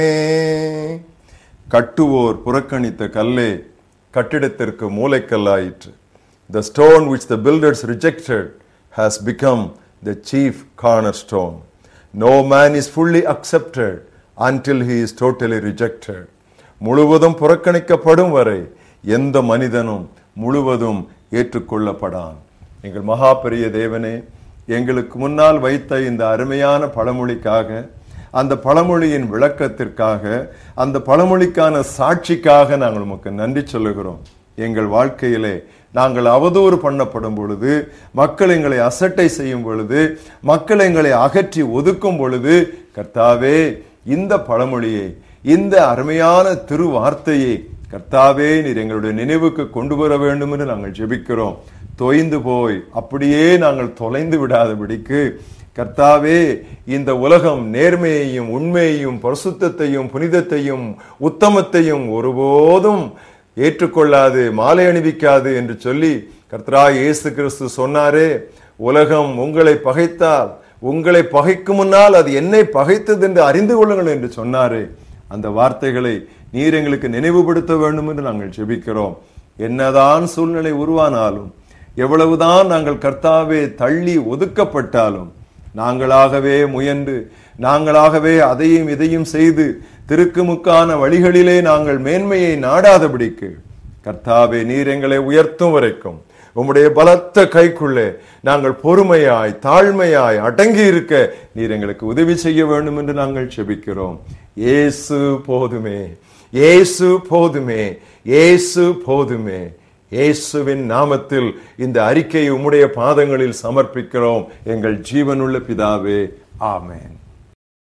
கட்டுவோர் புறக்கணித்த கல்லே கட்டிடத்திற்கு மூளைக்கல்லாயிற்று The stone which the builders rejected has become the chief cornerstone. No man is fully accepted until he is totally rejected. முழுவதும் புறக்கணிக்கப்படும் வரை எந்த மனிதனும் முழுவதும் ஏற்றுக்கொள்ளப்படான் எங்கள் மகா பெரிய தேவனே எங்களுக்கு முன்னால் வைத்த இந்த அருமையான பழமொழிக்காக அந்த பழமொழியின் விளக்கத்திற்காக அந்த பழமொழிக்கான சாட்சிக்காக நாங்கள் உமக்கு நன்றி சொல்லுகிறோம் எங்கள் வாழ்க்கையிலே நாங்கள் அவதூறு பண்ணப்படும் பொழுது மக்கள் எங்களை அசட்டை செய்யும் பொழுது மக்கள் எங்களை அகற்றி ஒதுக்கும் பொழுது கர்த்தாவே இந்த பழமொழியை இந்த அருமையான திருவார்த்தையை கர்த்தாவே நீர் எங்களுடைய நினைவுக்கு கொண்டு வர வேண்டும் என்று நாங்கள் ஜெபிக்கிறோம் தொய்ந்து போய் அப்படியே நாங்கள் தொலைந்து விடாதபடிக்கு கர்த்தாவே இந்த உலகம் நேர்மையையும் உண்மையையும் பரிசுத்தத்தையும் புனிதத்தையும் உத்தமத்தையும் ஒருபோதும் ஏற்றுக்கொள்ளாது மாலை அணிவிக்காது என்று சொல்லி கர்த்தரா இயேசு கிறிஸ்து சொன்னாரே உலகம் உங்களை பகைத்தால் உங்களை பகைக்கும் முன்னால் அது என்னை பகைத்தது என்று அறிந்து கொள்ளுங்கள் என்று சொன்னாரே அந்த வார்த்தைகளை நீர் எங்களுக்கு நினைவுபடுத்த வேண்டும் என்று நாங்கள் ஜெபிக்கிறோம் என்னதான் சூழ்நிலை உருவானாலும் எவ்வளவுதான் நாங்கள் கர்த்தாவே தள்ளி ஒதுக்கப்பட்டாலும் நாங்களாகவே முயன்று நாங்களாகவே அதையும் இதையும் செய்து திருக்குமுக்கான வழிகளிலே நாங்கள் மேன்மையை நாடாதபடிக்கு கர்த்தாவே நீர் எங்களை உயர்த்தும் வரைக்கும் உம்முடைய பலத்த கைக்குள்ளே நாங்கள் பொறுமையாய் தாழ்மையாய் அடங்கி இருக்க நீர் எங்களுக்கு உதவி செய்ய வேண்டும் என்று நாங்கள் செபிக்கிறோம் இயேசு போதுமே இயேசு போதுமே இயேசு போதுமே இயேசுவின் நாமத்தில் இந்த அறிக்கையை உம்முடைய பாதங்களில் சமர்ப்பிக்கிறோம் எங்கள் ஜீவனுள்ள பிதாவே ஆமென்